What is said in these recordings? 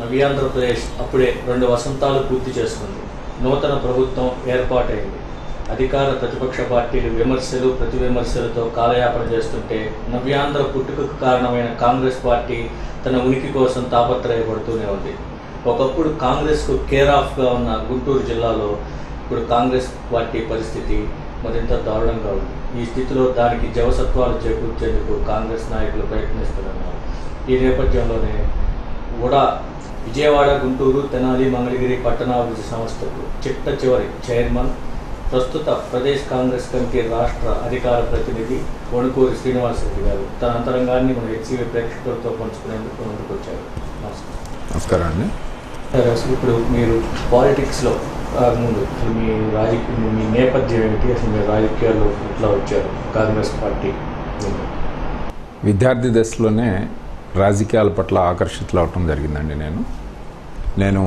నవ్య ఆంధ్రప్రదేశ్ అప్పుడే రెండు వసంతాలు పూర్తి చేసుకుంది నూతన ప్రభుత్వం ఏర్పాటైంది అధికార ప్రతిపక్ష పార్టీలు విమర్శలు ప్రతి విమర్శలతో కాలయాపన చేస్తుంటే నవ్యాంధ్ర పుట్టుకకు కారణమైన కాంగ్రెస్ పార్టీ తన ఉనికి కోసం తాపత్రయపడుతూనే ఉంది ఒకప్పుడు కాంగ్రెస్కు కేర్ ఆఫ్గా ఉన్న గుంటూరు జిల్లాలో ఇప్పుడు కాంగ్రెస్ పార్టీ పరిస్థితి మరింత దారుణంగా ఉంది ఈ స్థితిలో దానికి జవసత్వాలు చేకూర్చేందుకు కాంగ్రెస్ నాయకులు ప్రయత్నిస్తున్నారు ఈ నేపథ్యంలోనే కూడా విజయవాడ గుంటూరు తెనాలి మంగళగిరి పట్టణాభివృద్ధి సంస్థకు చిట్ట చివరి చైర్మన్ ప్రస్తుత ప్రదేశ్ కాంగ్రెస్ కమిటీ రాష్ట్ర అధికార ప్రతినిధి వణుకూరి శ్రీనివాసరెడ్డి గారు తన అంతరంగాన్ని మన హెచ్సివి ప్రేక్షకులతో పంచుకునేందుకు ముందుకు వచ్చారు నమస్కారం నమస్కారం అండి సరే అసలు ఇప్పుడు మీరు పాలిటిక్స్లో ముందు అసలు మీ రాజకీయ మీ నేపథ్యం ఏమిటి అసలు మీరు రాజకీయాల్లో ఎట్లా వచ్చారు కాంగ్రెస్ పార్టీ నుండి? విద్యార్థి దశలోనే రాజకీయాల పట్ల ఆకర్షితులు అవటం జరిగిందండి నేను నేను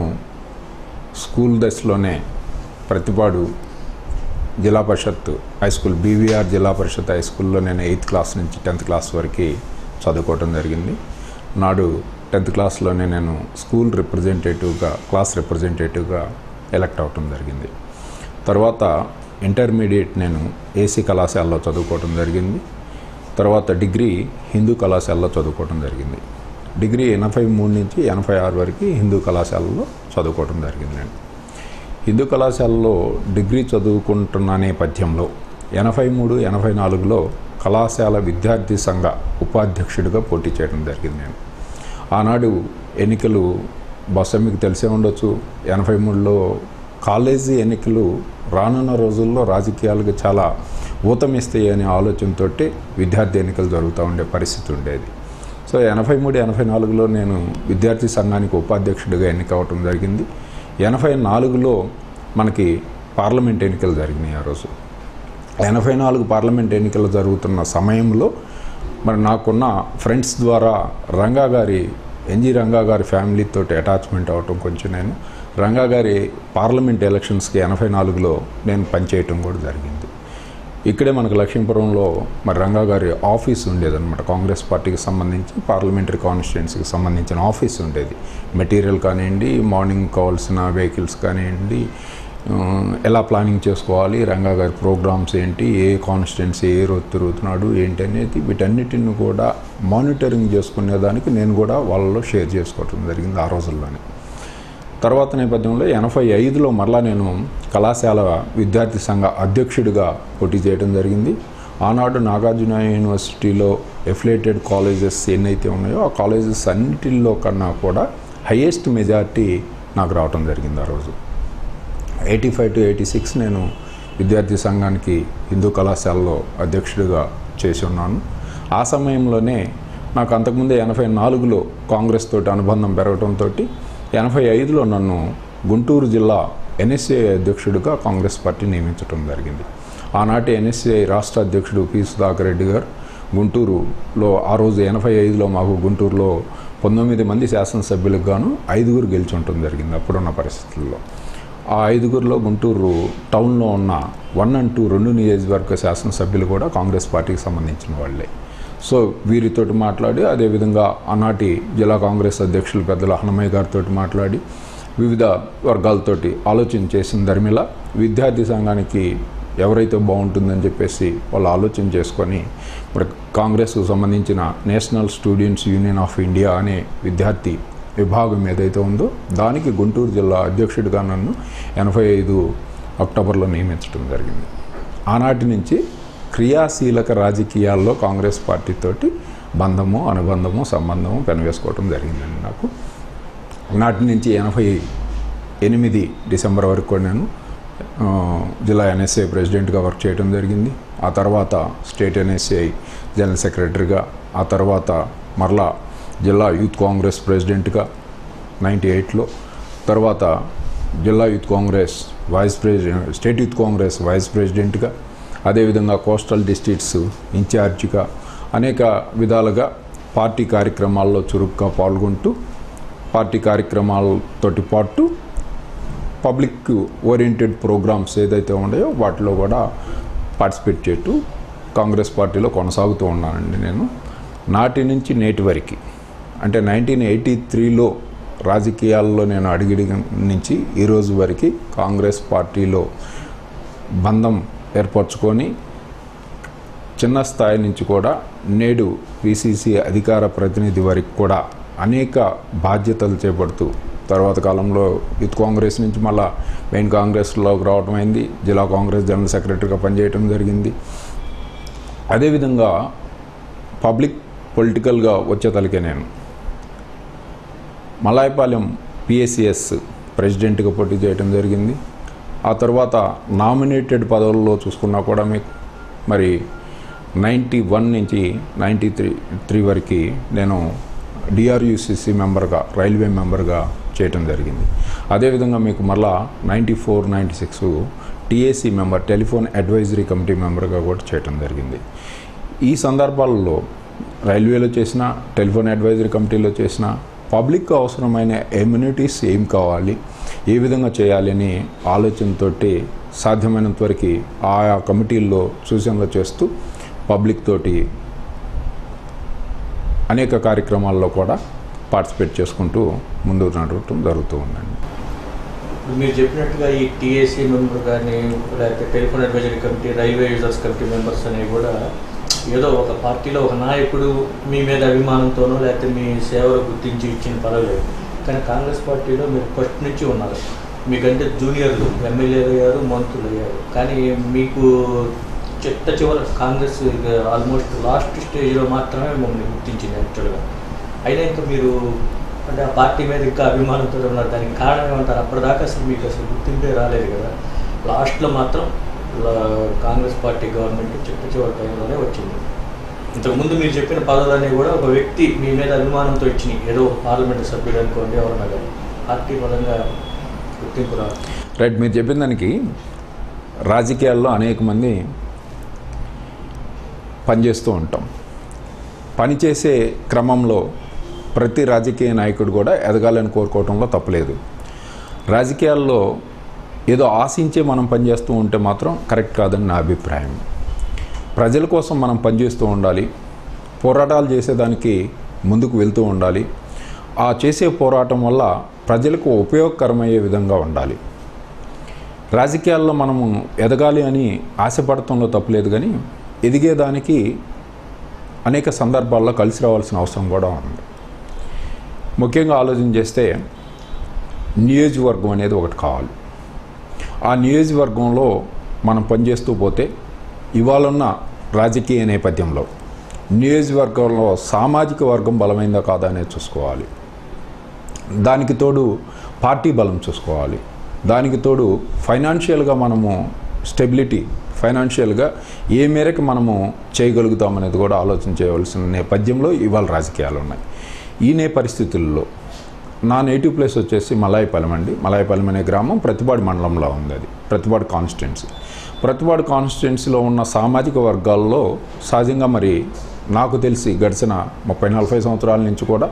స్కూల్ దశలోనే ప్రతిపాడు జిల్లా పరిషత్ హై స్కూల్ బీవీఆర్ జిల్లా పరిషత్ హై స్కూల్లో నేను ఎయిత్ క్లాస్ నుంచి టెన్త్ క్లాస్ వరకు చదువుకోవటం జరిగింది నాడు టెన్త్ క్లాస్లోనే నేను స్కూల్ రిప్రజెంటేటివ్గా క్లాస్ రిప్రజెంటేటివ్గా ఎలక్ట్ అవటం జరిగింది తర్వాత ఇంటర్మీడియట్ నేను ఏసీ కళాశాలలో చదువుకోవటం జరిగింది తర్వాత డిగ్రీ హిందూ కళాశాలలో చదువుకోవటం జరిగింది డిగ్రీ ఎనభై మూడు నుంచి ఎనభై ఆరు వరకు హిందూ కళాశాలలో చదువుకోవటం జరిగింది నేను హిందూ కళాశాలలో డిగ్రీ చదువుకుంటున్న నేపథ్యంలో ఎనభై మూడు ఎనభై నాలుగులో కళాశాల విద్యార్థి సంఘ ఉపాధ్యక్షుడిగా పోటీ చేయడం జరిగింది నేను ఆనాడు ఎన్నికలు బహుశా మీకు తెలిసే ఉండొచ్చు ఎనభై మూడులో కాలేజీ ఎన్నికలు రానున్న రోజుల్లో రాజకీయాలకు చాలా ఊతమిస్తాయి అనే ఆలోచనతో విద్యార్థి ఎన్నికలు జరుగుతూ ఉండే పరిస్థితి ఉండేది సో ఎనభై మూడు ఎనభై నాలుగులో నేను విద్యార్థి సంఘానికి ఉపాధ్యక్షుడిగా ఎన్నికవటం జరిగింది ఎనభై నాలుగులో మనకి పార్లమెంట్ ఎన్నికలు జరిగినాయి ఆ రోజు ఎనభై నాలుగు పార్లమెంట్ ఎన్నికలు జరుగుతున్న సమయంలో మరి నాకున్న ఫ్రెండ్స్ ద్వారా రంగా గారి ఎన్జి రంగా గారి ఫ్యామిలీతో అటాచ్మెంట్ అవటం కొంచెం నేను రంగా గారి పార్లమెంట్ ఎలక్షన్స్కి ఎనభై నాలుగులో నేను పనిచేయటం కూడా జరిగింది ఇక్కడే మనకు లక్ష్మీపురంలో మరి రంగా గారి ఆఫీస్ ఉండేదన్నమాట కాంగ్రెస్ పార్టీకి సంబంధించి పార్లమెంటరీ కాన్స్టిట్యున్సీకి సంబంధించిన ఆఫీస్ ఉండేది మెటీరియల్ కానివ్వండి మార్నింగ్ కావాల్సిన వెహికల్స్ కానివ్వండి ఆ, ఎలా ప్లానింగ్ చేసుకోవాలి రంగా గారి ప్రోగ్రామ్స్ ఏంటి ఏ కాన్స్టిట్యున్సీ ఏ రోజు తిరుగుతున్నాడు ఏంటి అనేది వీటన్నిటిని కూడా మానిటరింగ్ చేసుకునేదానికి నేను కూడా వాళ్ళలో షేర్ చేసుకోవటం జరిగింది ఆ రోజుల్లోనే తర్వాత నేపథ్యంలో ఎనభై ఐదులో మరలా నేను కళాశాల విద్యార్థి సంఘ అధ్యక్షుడిగా పోటీ చేయడం జరిగింది ఆనాడు నాగార్జున యూనివర్సిటీలో ఎఫిలేటెడ్ కాలేజెస్ ఎన్నైతే ఉన్నాయో ఆ కాలేజెస్ అన్నిటిల్లో కన్నా కూడా హయ్యెస్ట్ మెజారిటీ నాకు రావటం జరిగింది ఆ రోజు eighty five to eighty six నేను విద్యార్థి సంఘానికి హిందూ కళాశాలలో అధ్యక్షుడిగా చేసి ఉన్నాను ఆ సమయంలోనే నాకు అంతకుముందే ఎనభై నాలుగులో కాంగ్రెస్ తోటి అనుబంధం పెరగడంతో ఎనభై ఐదులో నన్ను గుంటూరు జిల్లా ఎన్ఎస్ఏ అధ్యక్షుడిగా కాంగ్రెస్ పార్టీ నియమించడం జరిగింది ఆనాటి ఎన్ఎస్ఏ రాష్ట్ర అధ్యక్షుడు పి సుధాకర్ రెడ్డి గారు గుంటూరులో ఆ రోజు ఎనభై ఐదులో మాకు గుంటూరులో పంతొమ్మిది మంది శాసనసభ్యులకు గాను ఐదుగురు గెలిచి ఉండటం జరిగింది అప్పుడున్న పరిస్థితుల్లో ఆ ఐదుగురిలో గుంటూరు టౌన్లో ఉన్న వన్ అండ్ టూ రెండు నియోజకవర్గ శాసనసభ్యులు కూడా కాంగ్రెస్ పార్టీకి సంబంధించిన వాళ్ళే సో వీరితోటి మాట్లాడి అదేవిధంగా ఆనాటి జిల్లా కాంగ్రెస్ అధ్యక్షులు పెద్దల హనుమయ్య గారితో మాట్లాడి వివిధ వర్గాలతోటి ఆలోచన చేసిన ధర్మిల విద్యార్థి సంఘానికి ఎవరైతే బాగుంటుందని చెప్పేసి వాళ్ళు ఆలోచన చేసుకొని మరి కాంగ్రెస్కు సంబంధించిన national students union of India అనే విద్యార్థి విభాగం ఏదైతే ఉందో దానికి గుంటూరు జిల్లా అధ్యక్షుడిగా నన్ను ఎనభై ఐదు అక్టోబర్లో నియమించడం జరిగింది ఆనాటి నుంచి క్రియాశీలక రాజకీయాల్లో కాంగ్రెస్ పార్టీతోటి బంధము అనుబంధము సంబంధము పెనవేసుకోవడం జరిగిందండి నాకు నాటి నుంచి ఎనభై ఎనిమిది డిసెంబర్ వరకు కూడా నేను ఆ, జిల్లా ఎన్ఎస్ఏ ప్రెసిడెంట్గా వర్క్ చేయడం జరిగింది ఆ తర్వాత స్టేట్ ఎన్ఎస్ఏ జనరల్ సెక్రటరీగా ఆ తర్వాత మరలా జిల్లా యూత్ కాంగ్రెస్ ప్రెసిడెంట్గా నైంటీ ఎయిట్లో తర్వాత జిల్లా youth congress vice president state youth congress vice ప్రెసిడెంట్గా అదేవిధంగా కోస్టల్ డిస్ట్రిక్ట్స్ ఇన్ఛార్జిగా అనేక విధాలుగా పార్టీ కార్యక్రమాల్లో చురుగ్గా పాల్గొంటూ పార్టీ కార్యక్రమాలతోటి పాటు పబ్లిక్ ఓరియంటెడ్ ప్రోగ్రామ్స్ ఏదైతే ఉన్నాయో వాటిలో కూడా పార్టిసిపేట్ చేస్తూ కాంగ్రెస్ పార్టీలో కొనసాగుతూ ఉన్నానండి నేను నాటి నుంచి నేటి వరకు అంటే నైన్టీన్ ఎయిటీ త్రీలో రాజకీయాల్లో నేను అడిగిడి నుంచి ఈరోజు వరకు కాంగ్రెస్ పార్టీలో బంధం ఏర్పరచుకొని చిన్న స్థాయి నుంచి కూడా నేడు పిసిసి అధికార ప్రతినిధి వరకు కూడా అనేక బాధ్యతలు చేపడుతూ తర్వాత కాలంలో యూత్ కాంగ్రెస్ నుంచి మళ్ళా మెయిన్ కాంగ్రెస్లోకి రావడం అయింది జిల్లా కాంగ్రెస్ జనరల్ సెక్రటరీగా పనిచేయడం జరిగింది అదేవిధంగా పబ్లిక్ పొలిటికల్గా వచ్చేతలకే నేను మలాయపాలెం పిఎస్సిఎస్ ప్రెసిడెంట్గా పోటీ చేయడం జరిగింది ఆ తర్వాత నామినేటెడ్ పదవుల్లో చూసుకున్నా కూడా మీకు మరి నైంటీ వన్ నుంచి నైంటీ త్రీ త్రీ వరకు నేను డిఆర్యుసిసి మెంబర్గా రైల్వే మెంబర్గా చేయటం జరిగింది అదేవిధంగా మీకు మళ్ళా ninety four ninety six TAC member telephone advisory committee మెంబర్గా కూడా చేయటం జరిగింది ఈ సందర్భాలలో రైల్వేలో చేసిన టెలిఫోన్ అడ్వైజరీ కమిటీలో చేసిన పబ్లిక్ అవసరమైన ఎమ్యూనిటీస్ ఏం కావాలి ఏ విధంగా చేయాలి అని ఆలోచనతోటి సాధ్యమైనంత వరకు ఆయా కమిటీల్లో సూచనలు చేస్తూ పబ్లిక్ తోటి అనేక కార్యక్రమాల్లో కూడా పార్టిసిపేట్ చేసుకుంటూ ముందుకు నడవటం జరుగుతూ ఉందండి ఇప్పుడు మీరు చెప్పినట్టుగా ఈ టీఏసీ మెంబర్ కానీ లేకపోతే telephone advisory committee railway users committee members అనేవి కూడా ఏదో ఒక పార్టీలో ఒక నాయకుడు మీ మీద అభిమానంతోనో లేకపోతే మీ సేవలు గుర్తించి ఇచ్చిన పర్వాలేదు కానీ కాంగ్రెస్ పార్టీలో మీరు ఫస్ట్ నుంచి ఉన్నారు మీకంటే జూనియర్లు ఎమ్మెల్యేలు అయ్యారు మంత్రులు అయ్యారు కానీ మీకు చిట్ట చివర కాంగ్రెస్ ఆల్మోస్ట్ లాస్ట్ స్టేజ్లో మాత్రమే మమ్మల్ని గుర్తించింది యాక్చువల్గా అయినా ఇంకా మీరు అంటే ఆ పార్టీ మీద ఇంకా అభిమానంతో ఉన్నారు దానికి కారణం ఏమంటారు అప్పటిదాకా అసలు మీకు అసలు గుర్తింపే రాలేదు కదా లాస్ట్లో మాత్రం ఆ, కాంగ్రెస్ పార్టీ గవర్నమెంట్ చిట్ట చివరి టైంలోనే వచ్చింది ఇంతకుముందు మీరు చెప్పిన పదవులన్నీ కూడా ఒక వ్యక్తి మీ మీద అభిమానంతో ఇచ్చినాయి ఏదో ఒక పార్లమెంట్ సభ్యుడు అనుకోండి ఎవరన్నా కానీ పార్టీ పరంగా గుర్తింపు రాదు రైట్ మీరు చెప్పిన దానికి రాజకీయాల్లో అనేక మంది పనిచేస్తూ ఉంటాం పనిచేసే క్రమంలో ప్రతి రాజకీయ నాయకుడు కూడా ఎదగాలని కోరుకోవడంలో తప్పలేదు రాజకీయాల్లో ఏదో ఆశించే మనం పనిచేస్తూ ఉంటే మాత్రం కరెక్ట్ కాదని నా అభిప్రాయం ప్రజల కోసం మనం పనిచేస్తూ ఉండాలి పోరాటాలు చేసేదానికి ముందుకు వెళ్తూ ఉండాలి ఆ చేసే పోరాటం వల్ల ప్రజలకు ఉపయోగకరమయ్యే విధంగా ఉండాలి రాజకీయాల్లో మనము ఎదగాలి అని ఆశపడటంలో తప్పులేదు కానీ ఎదిగేదానికి అనేక సందర్భాల్లో కలిసి రావాల్సిన అవసరం కూడా ఉంది ముఖ్యంగా ఆలోచన చేస్తే నియోజకవర్గం అనేది ఒకటి కావాలి ఆ నియోజకవర్గంలో మనం పనిచేస్తూ పోతే ఇవాళన్న రాజకీయ నేపథ్యంలో నియోజకవర్గంలో సామాజిక వర్గం బలమైందా కాదా అనేది చూసుకోవాలి దానికి తోడు పార్టీ బలం చూసుకోవాలి దానికి తోడు ఫైనాన్షియల్గా మనము స్టెబిలిటీ ఫైనాన్షియల్గా ఏ మేరకు మనము చేయగలుగుతాం అనేది కూడా ఆలోచన చేయవలసిన నేపథ్యంలో ఇవాళ రాజకీయాలు ఉన్నాయి ఈ నే పరిస్థితుల్లో నా నేటివ్ ప్లేస్ వచ్చేసి మలాయపాలెం అండి మలాయపాలెం అనే గ్రామం ప్రతిపాడు మండలంలో ఉంది అది ప్రతిపాడు కాన్స్టిట్యున్సీ ప్రతిపాడు కాన్స్టిట్యున్సీలో ఉన్న సామాజిక వర్గాల్లో సహజంగా మరి నాకు తెలిసి గడిచిన ముప్పై నలభై సంవత్సరాల నుంచి కూడా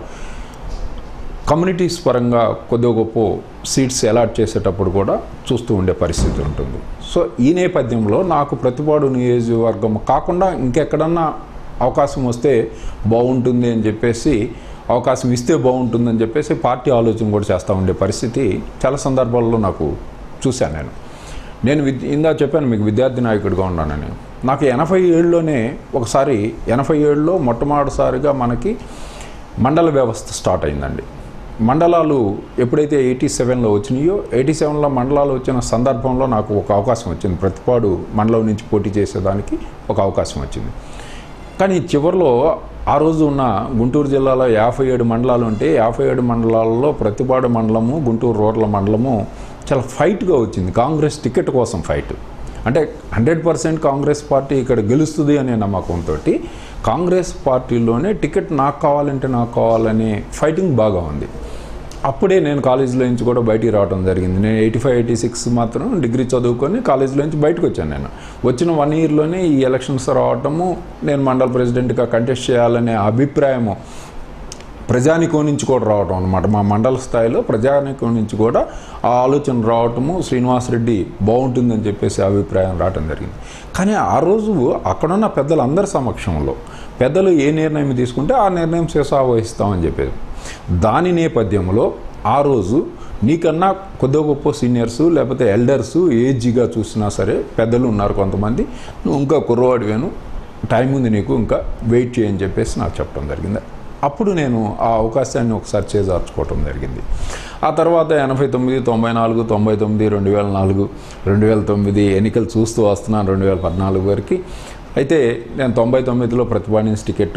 కమ్యూనిటీస్ పరంగా కొద్దిగా గొప్ప సీట్స్ అలాట్ చేసేటప్పుడు కూడా చూస్తూ ఉండే పరిస్థితి ఉంటుంది సో ఈ నేపథ్యంలో నాకు ప్రతిపాడు నియోజకవర్గం కాకుండా ఇంకెక్కడన్నా అవకాశం వస్తే బాగుంటుంది అని చెప్పేసి అవకాశం ఇస్తే బాగుంటుందని చెప్పేసి పార్టీ ఆలోచన కూడా చేస్తూ ఉండే పరిస్థితి చాలా సందర్భాల్లో నాకు చూశాను నేను నేను విద్ ఇందా చెప్పాను మీకు విద్యార్థి నాయకుడిగా ఉన్నానని నాకు ఎనభై ఏళ్ళలోనే ఒకసారి ఎనభై ఏళ్ళలో మొట్టమొదటిసారిగా మనకి మండల వ్యవస్థ స్టార్ట్ అయిందండి మండలాలు ఎప్పుడైతే ఎయిటీ సెవెన్లో వచ్చినాయో ఎయిటీ సెవెన్లో మండలాలు వచ్చిన సందర్భంలో నాకు ఒక అవకాశం వచ్చింది ప్రతిపాడు మండలం నుంచి పోటీ చేసేదానికి ఒక అవకాశం వచ్చింది కానీ చివరిలో ఆ రోజు ఉన్న గుంటూరు జిల్లాలో యాభై ఏడు మండలాలు ఉంటే యాభై ఏడు మండలాల్లో ప్రతిపాడు మండలము గుంటూరు రూరల్ మండలము చాలా ఫైట్గా వచ్చింది కాంగ్రెస్ టికెట్ కోసం ఫైట్ అంటే హండ్రెడ్ పర్సెంట్ కాంగ్రెస్ పార్టీ ఇక్కడ గెలుస్తుంది అనే నమ్మకంతో కాంగ్రెస్ పార్టీలోనే టికెట్ నాకు కావాలంటే నాకు కావాలనే ఫైటింగ్ బాగా ఉంది అప్పుడే నేను కాలేజీలో నుంచి కూడా బయటికి రావడం జరిగింది నేను ఎయిటీ ఫైవ్ ఎయిటీ సిక్స్ మాత్రం డిగ్రీ చదువుకొని కాలేజీలో నుంచి బయటకు వచ్చాను నేను వచ్చిన వన్ ఇయర్లోనే ఈ ఎలక్షన్స్ రావటము నేను మండల ప్రెసిడెంట్గా కంటెస్ట్ చేయాలనే అభిప్రాయము ప్రజానికం నుంచి కూడా రావటం అనమాట మా మండల స్థాయిలో ప్రజానికం నుంచి కూడా ఆ ఆలోచన రావటము శ్రీనివాసరెడ్డి బాగుంటుందని చెప్పేసి అభిప్రాయం రావటం జరిగింది కానీ ఆ రోజు అక్కడున్న పెద్దలందరి సమక్షంలో పెద్దలు ఏ నిర్ణయం తీసుకుంటే ఆ నిర్ణయం శిరసా వహిస్తామని చెప్పేది దాని నేపథ్యంలో ఆ రోజు నీకన్నా కొద్దిగా గొప్ప సీనియర్స్ లేకపోతే ఎల్డర్స్ ఏజ్గా చూసినా సరే పెద్దలు ఉన్నారు కొంతమంది నువ్వు ఇంకా కుర్రవాడివేను టైం ఉంది నీకు ఇంకా వెయిట్ చేయని చెప్పేసి నాకు చెప్పడం జరిగింది అప్పుడు నేను ఆ అవకాశాన్ని ఒకసారి చేజార్చుకోవటం జరిగింది ఆ తర్వాత ఎనభై తొమ్మిది తొంభై నాలుగు తొంభై తొమ్మిది రెండు వేల నాలుగు రెండు వేల తొమ్మిది ఎన్నికలు చూస్తూ వస్తున్నాను రెండు వేల పద్నాలుగు వరకు అయితే నేను తొంభై తొమ్మిదిలో ప్రతిపాదించిన టికెట్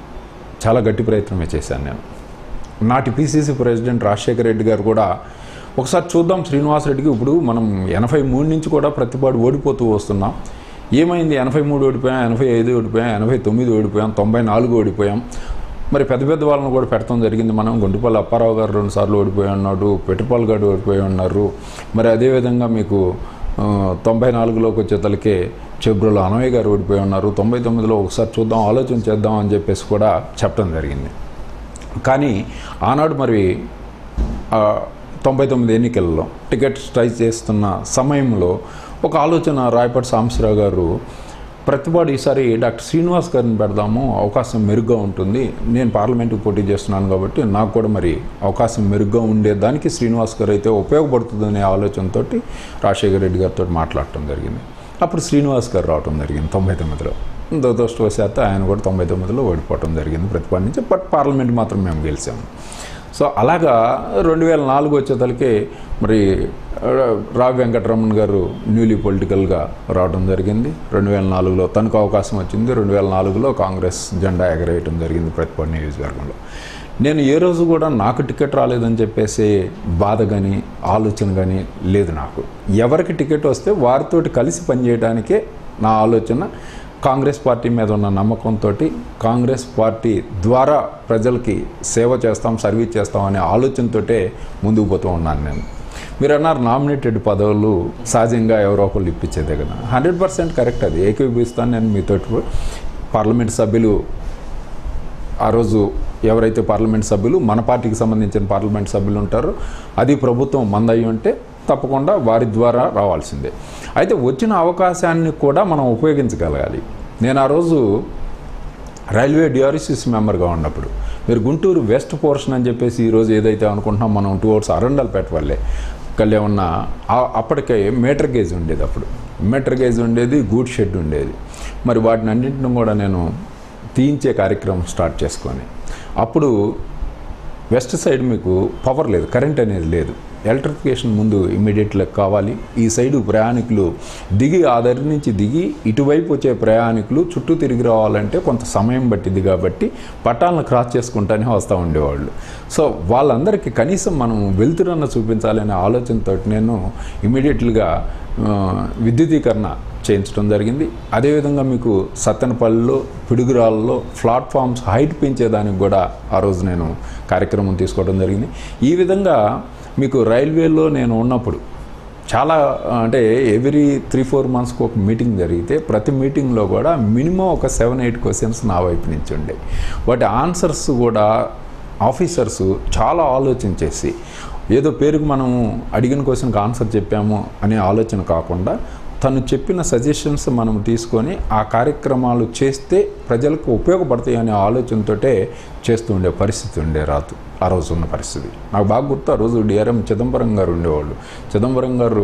చాలా గట్టి ప్రయత్నమే చేశాను నేను నాటి పిసిసి ప్రెసిడెంట్ రాజశేఖర రెడ్డి గారు కూడా ఒకసారి చూద్దాం శ్రీనివాస్ రెడ్డికి ఇప్పుడు మనం ఎనభై మూడు నుంచి కూడా ప్రతిపాడు ఓడిపోతూ వస్తున్నాం ఏమైంది ఎనభై మూడు ఓడిపోయాం ఎనభై ఐదు ఓడిపోయాం ఎనభై తొమ్మిది ఓడిపోయాం తొంభై నాలుగు ఓడిపోయాం మరి పెద్ద పెద్ద వాళ్ళని కూడా పెడతాం జరిగింది మనం గుంటుపల్లి అప్పారావు గారు రెండు సార్లు ఓడిపోయి ఉన్నాడు పెట్టుపాల్ గారు ఓడిపోయి ఉన్నారు మరి అదేవిధంగా మీకు ఆ, తొంభై నాలుగులోకి వచ్చేతలకే చెబ్రోలు అనవయ్య గారు ఓడిపోయి ఉన్నారు తొంభై తొమ్మిదిలో ఒకసారి చూద్దాం ఆలోచన చేద్దాం అని చెప్పేసి కూడా చెప్పడం జరిగింది కానీ ఆనాడు మరి ఆ, తొంభై తొమ్మిది ఎన్నికల్లో టికెట్ ట్రై చేస్తున్న సమయంలో ఒక ఆలోచన రాయపాటి సాంబశివరావు గారు ప్రతిపాడు ఈసారి డాక్టర్ శ్రీనివాస్ గారిని పెడదాము అవకాశం మెరుగ్గా ఉంటుంది నేను పార్లమెంట్కి పోటీ చేస్తున్నాను కాబట్టి నాకు కూడా మరి అవకాశం మెరుగ్గా ఉండేదానికి శ్రీనివాస్ గారు అయితే ఉపయోగపడుతుందనే ఆలోచనతో రాజశేఖర రెడ్డి గారితో మాట్లాడటం జరిగింది అప్పుడు శ్రీనివాస్ గారు రావటం జరిగింది తొంభై తొమ్మిదిలో దురదృష్టవశాత్తు ఆయన కూడా తొంభై తొమ్మిదిలో ఓడిపోవటం జరిగింది ప్రతిపాదించి బట్ పార్లమెంట్ మాత్రం మేము గెలిచాము సో అలాగా రెండు వేల నాలుగు వచ్చేతలకి మరి ఆ, రావి వెంకటరమణ్ గారు న్యూలీ పొలిటికల్గా రావడం జరిగింది రెండు వేల నాలుగులో తనకు అవకాశం వచ్చింది రెండు వేల నాలుగులో కాంగ్రెస్ జెండా ఎగరేయటం జరిగింది ప్రతిపాడు నియోజకవర్గంలో నేను ఏ రోజు కూడా నాకు టికెట్ రాలేదని చెప్పేసి బాధ కానీ ఆలోచన కానీ లేదు నాకు ఎవరికి టికెట్ వస్తే వారితోటి కలిసి పనిచేయడానికే నా ఆలోచన కాంగ్రెస్ పార్టీ మీద ఉన్న నమ్మకంతో కాంగ్రెస్ పార్టీ ద్వారా ప్రజలకి సేవ చేస్తాం సర్వీస్ చేస్తాం అనే ఆలోచనతోటే ముందుకు పోతూ ఉన్నాను నేను మీరు అన్నారు నామినేటెడ్ పదవులు సహజంగా ఎవరో ఒకళ్ళు ఇప్పించేదే కదా హండ్రెడ్ పర్సెంట్ కరెక్ట్ అది ఏకీభవిస్తాను నేను మీతోటి పార్లమెంట్ సభ్యులు ఆ రోజు ఎవరైతే పార్లమెంట్ సభ్యులు మన పార్టీకి సంబంధించిన పార్లమెంట్ సభ్యులు ఉంటారో అది ప్రభుత్వం మందయ్యి ఉంటే తప్పకుండా వారి ద్వారా రావాల్సిందే అయితే వచ్చిన అవకాశాన్ని కూడా మనం ఉపయోగించగలగాలి నేను ఆ రోజు రైల్వే డిఆర్సిసి మెంబర్గా ఉన్నప్పుడు మీరు గుంటూరు వెస్ట్ పోర్షన్ అని చెప్పేసి ఈరోజు ఏదైతే అనుకుంటున్నాం మనం టూ అవర్స్ అరండల్పేట వల్లే కళ్ళే ఉన్న ఆ- అప్పటికే మీటర్ గేజ్ ఉండేది అప్పుడు మీటర్ గేజ్ ఉండేది గూడ్ షెడ్ ఉండేది మరి వాటిని అన్నింటిని కూడా నేను తీయించే కార్యక్రమం స్టార్ట్ చేసుకొని అప్పుడు వెస్ట్ సైడ్ మీకు పవర్ లేదు కరెంట్ అనేది లేదు ఎలక్ట్రిఫికేషన్ ముందు ఇమీడియట్గా కావాలి ఈ సైడు ప్రయాణికులు దిగి ఆ దరి నుంచి దిగి ఇటువైపు వచ్చే ప్రయాణికులు చుట్టూ తిరిగి రావాలంటే కొంత సమయం పట్టింది కాబట్టి పట్టాలను క్రాస్ చేసుకుంటానే వస్తూ ఉండేవాళ్ళు సో వాళ్ళందరికీ కనీసం మనం వెలుతురన్న చూపించాలనే ఆలోచనతో నేను ఇమీడియట్గా విద్యుదీకరణ చేయించడం జరిగింది అదేవిధంగా మీకు సత్తెనపల్లిలో పిడుగురాళ్ళలో ప్లాట్ఫామ్స్ హైట్ పెంచేదానికి కూడా ఆ రోజు నేను కార్యక్రమం తీసుకోవడం జరిగింది ఈ విధంగా మీకు రైల్వేలో నేను ఉన్నప్పుడు చాలా అంటే ఎవ్రీ త్రీ ఫోర్ మంత్స్కి ఒక మీటింగ్ జరిగితే ప్రతి మీటింగ్లో కూడా మినిమం ఒక సెవెన్ ఎయిట్ క్వశ్చన్స్ నా వైపు నుంచి ఉండే వాటి ఆన్సర్స్ కూడా ఆఫీసర్స్ చాలా ఆలోచించేసి ఏదో పేరుకు మనం అడిగిన క్వశ్చన్కి ఆన్సర్ చెప్పాము అనే ఆలోచన కాకుండా తను చెప్పిన సజెషన్స్ మనం తీసుకొని ఆ కార్యక్రమాలు చేస్తే ప్రజలకు ఉపయోగపడతాయి అనే ఆలోచనతోటే చేస్తూ ఉండే పరిస్థితి ఉండే రాదు ఆ రోజు ఉన్న పరిస్థితి నాకు బాగా గుర్తు ఆ రోజు డిఆర్ఎం చిదంబరం గారు ఉండేవాళ్ళు చిదంబరం గారు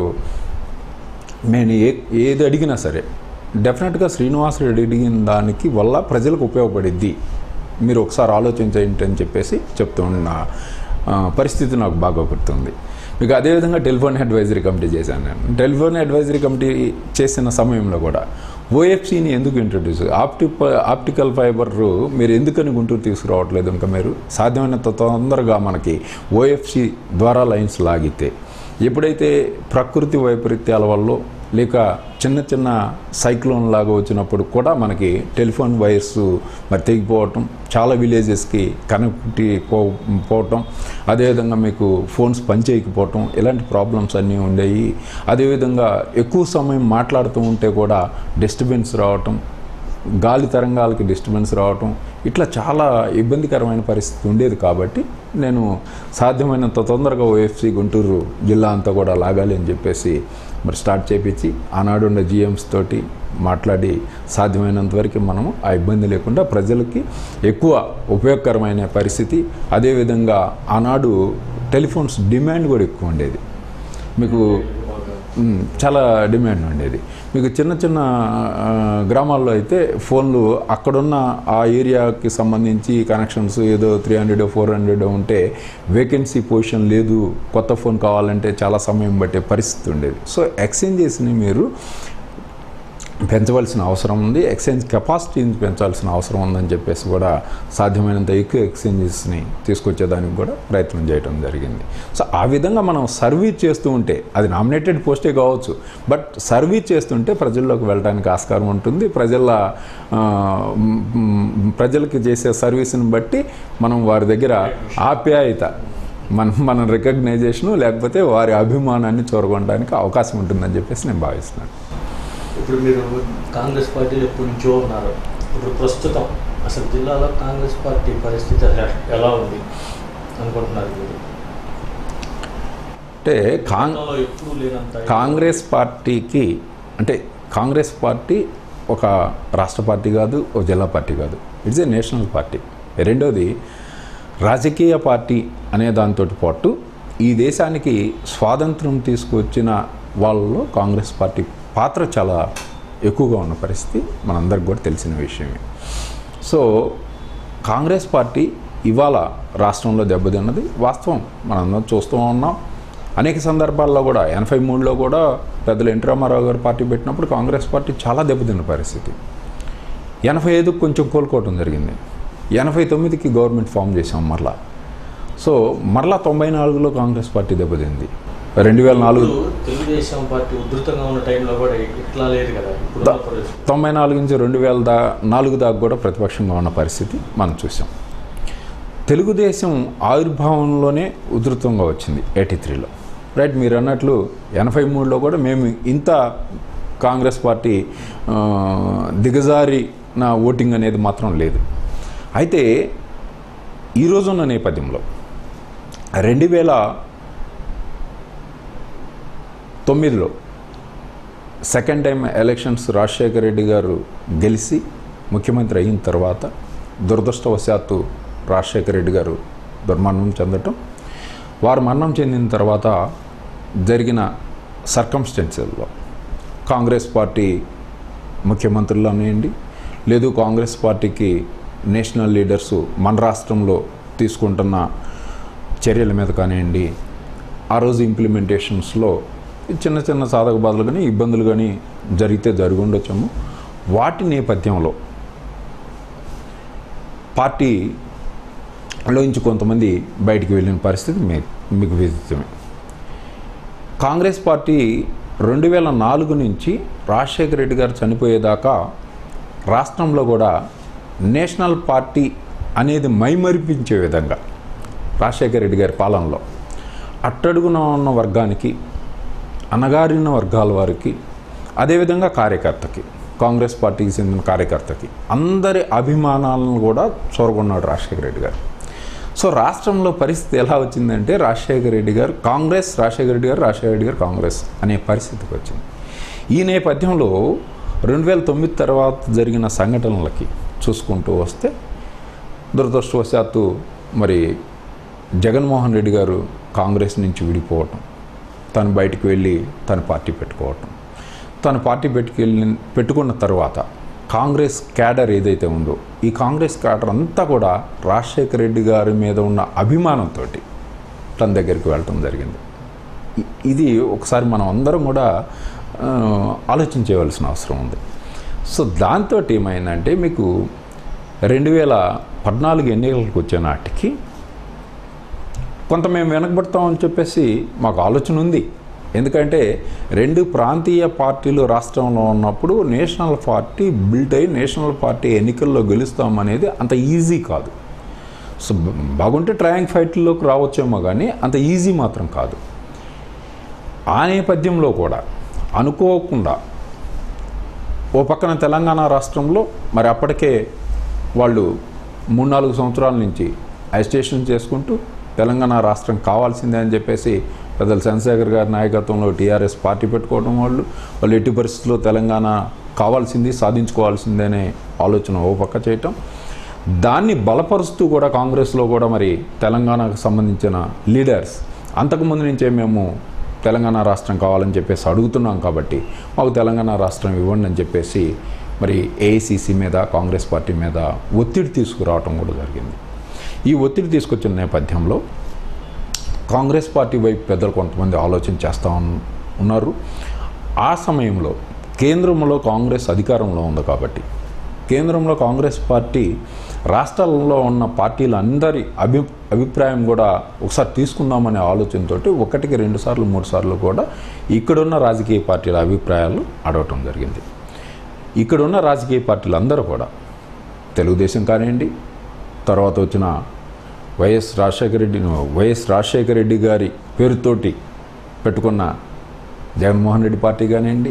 నేను ఏ ఏది అడిగినా సరే డెఫినెట్గా శ్రీనివాస్ రెడ్డి అడిగిన దానికి వల్ల ప్రజలకు ఉపయోగపడిద్ది మీరు ఒకసారి ఆలోచించండి అని చెప్పేసి చెప్తూ ఉన్న ఆ, పరిస్థితి నాకు బాగా గుర్తుంది మీకు అదేవిధంగా టెలిఫోన్ అడ్వైజరీ కమిటీ చేశాను నేను టెలిఫోన్ అడ్వైజరీ కమిటీ చేసిన సమయంలో కూడా ఓఎఫ్సీని ఎందుకు ఇంట్రడ్యూస్ ఆప్టి ఆప్టికల్ ఫైబర్ మీరు ఎందుకని గుంటూరు తీసుకురావట్లేదు ఇంకా మీరు సాధ్యమైనంత తొందరగా మనకి ఓఎఫ్సి ద్వారా లైన్స్ లాగితే ఎప్పుడైతే ప్రకృతి వైపరీత్యాల వల్ల లేక చిన్న చిన్న సైక్లోన్ లాగా వచ్చినప్పుడు కూడా మనకి టెలిఫోన్ వైర్స్ మరి తెగిపోవటం చాలా విలేజెస్కి కనెక్టివిటీ పో పోవటం అదేవిధంగా మీకు ఫోన్స్ పనిచేయకపోవటం ఇలాంటి ప్రాబ్లమ్స్ అన్నీ ఉండేవి అదేవిధంగా ఎక్కువ సమయం మాట్లాడుతూ ఉంటే కూడా డిస్టర్బెన్స్ రావటం గాలి తరంగాలకి డిస్టర్బెన్స్ రావటం ఇట్లా చాలా ఇబ్బందికరమైన పరిస్థితి ఉండేది కాబట్టి నేను సాధ్యమైనంత తొందరగా ఓఎఫ్సి గుంటూరు జిల్లా అంతా కూడా లాగాలి అని చెప్పేసి మరి స్టార్ట్ చేపించి ఆనాడు ఉన్న జిఎమ్స్ తోటి మాట్లాడి సాధ్యమైనంత వరకు మనము ఆ ఇబ్బంది లేకుండా ప్రజలకి ఎక్కువ ఉపయోగకరమైన పరిస్థితి అదేవిధంగా ఆనాడు టెలిఫోన్స్ డిమాండ్ కూడా ఎక్కువ ఉండేది మీకు మ్, చాలా డిమాండ్ ఉండేది మీకు చిన్న చిన్న ఆ, గ్రామాల్లో అయితే ఫోన్లు అక్కడున్న ఆ ఏరియాకి సంబంధించి కనెక్షన్స్ ఏదో త్రీ హండ్రెడ్ ఫోర్ హండ్రెడ్ ఉంటే వేకెన్సీ పొజిషన్ లేదు కొత్త ఫోన్ కావాలంటే చాలా సమయం పట్టే పరిస్థితి ఉండేది సో ఎక్స్చేంజెస్ని మీరు పెంచవలసిన అవసరం ఉంది ఎక్స్చేంజ్ కెపాసిటీని పెంచాల్సిన అవసరం ఉందని చెప్పేసి కూడా సాధ్యమైనంత ఎక్కువ ఎక్స్చేంజెస్ని తీసుకొచ్చేదానికి కూడా ప్రయత్నం చేయడం జరిగింది సో ఆ విధంగా మనం సర్వీస్ చేస్తూ ఉంటే అది నామినేటెడ్ పోస్టే కావచ్చు బట్ సర్వీస్ చేస్తుంటే ప్రజల్లోకి వెళ్ళడానికి ఆస్కారం ఉంటుంది ప్రజల ఆ, మ్, ప్రజలకి చేసే సర్వీస్ని బట్టి మనం వారి దగ్గర ఆప్యాయత మన మన రికగ్నైజేషను లేకపోతే వారి అభిమానాన్ని చూరగొనడానికి అవకాశం ఉంటుందని చెప్పేసి నేను భావిస్తున్నాను ఇప్పుడు మీరు కాంగ్రెస్ పార్టీలో ఎప్పటి నుంచో ఉన్నారు ఇప్పుడు ప్రస్తుతం అసలు జిల్లాలో కాంగ్రెస్ పార్టీ పరిస్థితి అసలు ఎలా ఉంది అనుకుంటున్నారు మీరు అంటే కాంగ్ గతంలో ఎప్పుడూ లేనంత కాంగ్రెస్ పార్టీకి అంటే కాంగ్రెస్ పార్టీ ఒక రాష్ట్ర పార్టీ కాదు ఒక జిల్లా పార్టీ కాదు ఇట్స్ ఏ నేషనల్ పార్టీ రెండోది రాజకీయ పార్టీ అనే దాంతో పాటు ఈ దేశానికి స్వాతంత్రం తీసుకొచ్చిన వాళ్ళలో కాంగ్రెస్ పార్టీ పాత్ర చాలా ఎక్కువగా ఉన్న పరిస్థితి మనందరికి కూడా తెలిసిన విషయమే సో కాంగ్రెస్ పార్టీ ఇవాళ రాష్ట్రంలో దెబ్బతిన్నది వాస్తవం మనందరం చూస్తూ ఉన్నాం అనేక సందర్భాల్లో కూడా ఎనభై మూడులో కూడా పెద్దలు ఎన్టీ రామారావు గారు పార్టీ పెట్టినప్పుడు కాంగ్రెస్ పార్టీ చాలా దెబ్బతిన్న పరిస్థితి ఎనభై ఐదుకు కొంచెం కోలుకోవటం జరిగింది ఎనభై తొమ్మిదికి గవర్నమెంట్ ఫామ్ చేసాం మరలా సో మరలా తొంభై నాలుగులో కాంగ్రెస్ పార్టీ దెబ్బతింది రెండు వేల నాలుగు ఇప్పుడు తెలుగుదేశం పార్టీ ఉధృతంగా ఉన్న టైంలో కూడా ఇట్లా లేదు కదా ఇప్పుడు ఉన్న పరిస్థితి తొంభై నాలుగు నుంచి రెండు వేల దా నాలుగు దాకా కూడా ప్రతిపక్షంగా ఉన్న పరిస్థితి మనం చూసాం తెలుగుదేశం ఆవిర్భావంలోనే ఉధృతంగా వచ్చింది ఎయిటీ త్రీలో రైట్ మీరు అన్నట్లు ఎనభై మూడులో కూడా మేము ఇంత కాంగ్రెస్ పార్టీ ఆ, దిగజారి నా ఓటింగ్ అనేది మాత్రం లేదు అయితే ఈరోజున్న నేపథ్యంలో రెండు వేల తొమ్మిదిలో second time elections Rajasekhara Reddy garu గెలిచి ముఖ్యమంత్రి అయిన తర్వాత దురదృష్టవశాత్తు రాజశేఖర రెడ్డి గారు దుర్మరణం చెందటం వారు మరణం చెందిన తర్వాత జరిగిన సర్కమ్స్టెన్సెల్లో కాంగ్రెస్ పార్టీ ముఖ్యమంత్రులు అనేయండి లేదు కాంగ్రెస్ పార్టీకి నేషనల్ లీడర్స్ మన రాష్ట్రంలో తీసుకుంటున్న చర్యల మీద కానివ్వండి ఆ రోజు ఇంప్లిమెంటేషన్స్లో చిన్న చిన్న సాధక బాధలు కానీ ఇబ్బందులు కానీ జరిగితే జరిగి ఉండొచ్చాము వాటి నేపథ్యంలో పార్టీలోంచి కొంతమంది బయటికి వెళ్ళిన పరిస్థితి మీ మీకు విదితమే కాంగ్రెస్ పార్టీ రెండు వేల నాలుగు నుంచి రాజశేఖర రెడ్డి గారు చనిపోయేదాకా రాష్ట్రంలో కూడా నేషనల్ పార్టీ అనేది మైమరిపించే విధంగా రాజశేఖర రెడ్డి గారి పాలనలో అట్టడుగున ఉన్న వర్గానికి అణగారిన వర్గాల వారికి అదేవిధంగా కార్యకర్తకి కాంగ్రెస్ పార్టీకి చెందిన కార్యకర్తకి అందరి అభిమానాలను కూడా చూరగొన్నాడు రాజశేఖర రెడ్డి గారు సో రాష్ట్రంలో పరిస్థితి ఎలా వచ్చిందంటే రాజశేఖర రెడ్డి గారు కాంగ్రెస్ రాజశేఖర రెడ్డి గారు రాజశేఖర రెడ్డి గారు కాంగ్రెస్ అనే పరిస్థితికి వచ్చింది ఈ నేపథ్యంలో రెండు వేల తొమ్మిది తర్వాత జరిగిన సంఘటనలకి చూసుకుంటూ వస్తే దురదృష్టవశాత్తు మరి జగన్మోహన్ రెడ్డి గారు కాంగ్రెస్ నుంచి విడిపోవటం తను బయటికి వెళ్ళి తన పార్టీ పెట్టుకోవటం తన పార్టీ పెట్టుకెళ్ళి పెట్టుకున్న తర్వాత కాంగ్రెస్ క్యాడర్ ఏదైతే ఉందో ఈ కాంగ్రెస్ క్యాడర్ అంతా కూడా రాజశేఖర రెడ్డి గారి మీద ఉన్న అభిమానంతో తన దగ్గరికి వెళ్ళటం జరిగింది ఇ- ఇది ఒకసారి మనం అందరం కూడా ఆ, ఆలోచించవలసిన అవసరం ఉంది సో దాంతో ఏమైందంటే మీకు రెండు వేల పద్నాలుగు ఎన్నికలకు వచ్చే నాటికి కొంత మేము వెనకబడతామని చెప్పేసి మాకు ఆలోచన ఉంది ఎందుకంటే రెండు ప్రాంతీయ పార్టీలు రాష్ట్రంలో ఉన్నప్పుడు నేషనల్ పార్టీ బిల్ట్ అయ్యి నేషనల్ పార్టీ ఎన్నికల్లో గెలుస్తామనేది అంత ఈజీ కాదు సో బ- బాగుంటే ట్రయాంక్ ఫైట్లోకి రావచ్చేమో కానీ అంత ఈజీ మాత్రం కాదు ఆ నేపథ్యంలో కూడా అనుకోకుండా ఓ పక్కన తెలంగాణ రాష్ట్రంలో మరి అప్పటికే వాళ్ళు మూడు నాలుగు సంవత్సరాల నుంచి అజిటేషన్ చేసుకుంటూ తెలంగాణ రాష్ట్రం కావాల్సిందే అని చెప్పేసి పెద్దలు చంద్రశేఖర్ గారి నాయకత్వంలో టీఆర్ఎస్ పార్టీ పెట్టుకోవడం వాళ్ళు వాళ్ళు ఎట్టి పరిస్థితుల్లో తెలంగాణ కావాల్సింది సాధించుకోవాల్సిందే అనే ఆలోచన ఓ పక్క చేయటం దాన్ని బలపరుస్తూ కూడా కాంగ్రెస్లో కూడా మరి తెలంగాణకు సంబంధించిన లీడర్స్ అంతకుముందు నుంచే మేము తెలంగాణ రాష్ట్రం కావాలని చెప్పేసి అడుగుతున్నాం కాబట్టి మాకు తెలంగాణ రాష్ట్రం ఇవ్వండి అని చెప్పేసి మరి ఏఐసిసి మీద కాంగ్రెస్ పార్టీ మీద ఒత్తిడి తీసుకురావటం కూడా జరిగింది ఈ ఒత్తిడి తీసుకొచ్చిన నేపథ్యంలో కాంగ్రెస్ పార్టీ వైపు పెద్దలు కొంతమంది ఆలోచన చేస్తూ ఉన్- ఉన్నారు ఆ సమయంలో కేంద్రంలో కాంగ్రెస్ అధికారంలో ఉంది కాబట్టి కేంద్రంలో కాంగ్రెస్ పార్టీ రాష్ట్రాల్లో ఉన్న పార్టీలందరి అభి అభిప్రాయం కూడా ఒకసారి తీసుకుందామనే ఆలోచనతోటి ఒకటికి రెండు సార్లు మూడు సార్లు కూడా ఇక్కడున్న రాజకీయ పార్టీల అభిప్రాయాలు అడగటం జరిగింది ఇక్కడున్న రాజకీయ పార్టీలు అందరూ కూడా తెలుగుదేశం కానివ్వండి తర్వాత వచ్చిన వైఎస్ రాజశేఖర రెడ్డి వైఎస్ రాజశేఖర రెడ్డి గారి పేరుతోటి పెట్టుకున్న జగన్మోహన్ రెడ్డి పార్టీ కానివ్వండి